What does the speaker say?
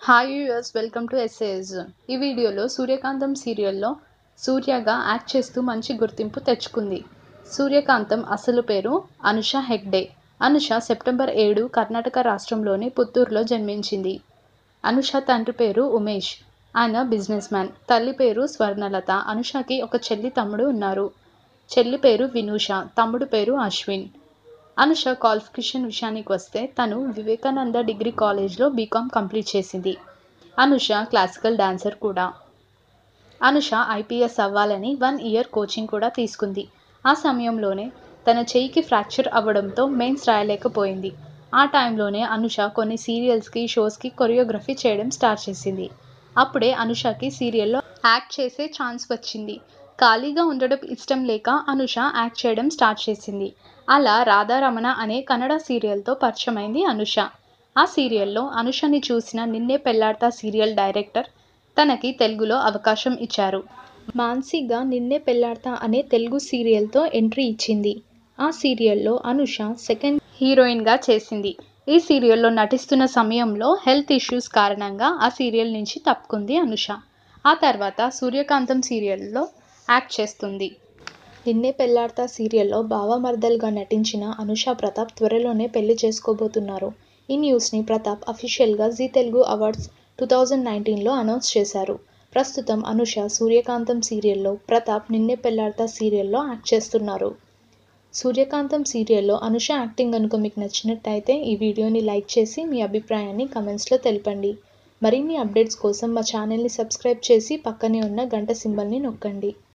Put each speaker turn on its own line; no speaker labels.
hi viewers welcome to SAS ఈ వీడియోలో సూర్యకాంతం సీరియల్లో సూర్యగా యాక్ట్ చేస్తూ మంచి గుర్తింపు తెచ్చుకుంది సూర్యకాంతం అసలు పేరు అనుష హెగ్డే అనుష సెప్టెంబర్ ఏడు కర్ణాటక రాష్ట్రంలోని పుత్తూరులో జన్మించింది అనుష తండ్రి పేరు ఉమేష్ ఆయన బిజినెస్ మ్యాన్ తల్లి పేరు స్వర్ణలత అనుషకి ఒక చెల్లి తమ్ముడు ఉన్నారు చెల్లి పేరు వినూష తమ్ముడు పేరు అశ్విన్ అనుష క్వాలిఫికేషన్ విషయానికి వస్తే తను వివేకానంద డిగ్రీ కాలేజ్లో బీకామ్ కంప్లీట్ చేసింది అనుష క్లాసికల్ డాన్సర్ కూడా అనుష ఐపీఎస్ అవ్వాలని వన్ ఇయర్ కోచింగ్ కూడా తీసుకుంది ఆ సమయంలోనే తన చెయ్యికి ఫ్రాక్చర్ అవ్వడంతో మెయిన్స్ రాయలేకపోయింది ఆ టైంలోనే అనుష కొన్ని సీరియల్స్కి షోస్కి కొరియోగ్రఫీ చేయడం స్టార్ట్ చేసింది అప్పుడే అనుషకి సీరియల్లో యాక్ట్ చేసే ఛాన్స్ వచ్చింది ఖాళీగా ఉండడం ఇష్టం లేక అనుష యాక్ట్ చేయడం స్టార్ట్ చేసింది అలా రాధారమణ అనే కన్నడ సీరియల్తో పరిచయమైంది అనుష ఆ సీరియల్లో అనుషని చూసిన నిన్నే పెళ్లాడతా సీరియల్ డైరెక్టర్ తనకి తెలుగులో అవకాశం ఇచ్చారు మాన్సిగా నిన్నే పెళ్లాడతా అనే తెలుగు సీరియల్తో ఎంట్రీ ఇచ్చింది ఆ సీరియల్లో అనుష సెకండ్ హీరోయిన్గా చేసింది ఈ సీరియల్లో నటిస్తున్న సమయంలో హెల్త్ ఇష్యూస్ కారణంగా ఆ సీరియల్ నుంచి తప్పుకుంది అనుష ఆ తర్వాత సూర్యకాంతం సీరియల్లో యాక్ట్ చేస్తుంది నిన్నే పెళ్లాడతా సీరియల్లో బావమర్దల్గా నటించిన అనుష ప్రతాప్ త్వరలోనే పెళ్లి చేసుకోబోతున్నారు ఈ న్యూస్ని ప్రతాప్ అఫీషియల్గా Zee Telugu awards two thousand నైన్టీన్లో అనౌన్స్ చేశారు ప్రస్తుతం అనుష సూర్యకాంతం సీరియల్లో ప్రతాప్ నిన్నే పెళ్లాడతా సీరియల్లో యాక్ట్ చేస్తున్నారు సూర్యకాంతం సీరియల్లో అనుష యాక్టింగ్ కనుక మీకు నచ్చినట్టయితే ఈ వీడియోని లైక్ చేసి మీ అభిప్రాయాన్ని కమెంట్స్లో తెలపండి మరిన్ని అప్డేట్స్ కోసం మా ఛానల్ని సబ్స్క్రైబ్ చేసి పక్కనే ఉన్న గంట సింబల్ని నొక్కండి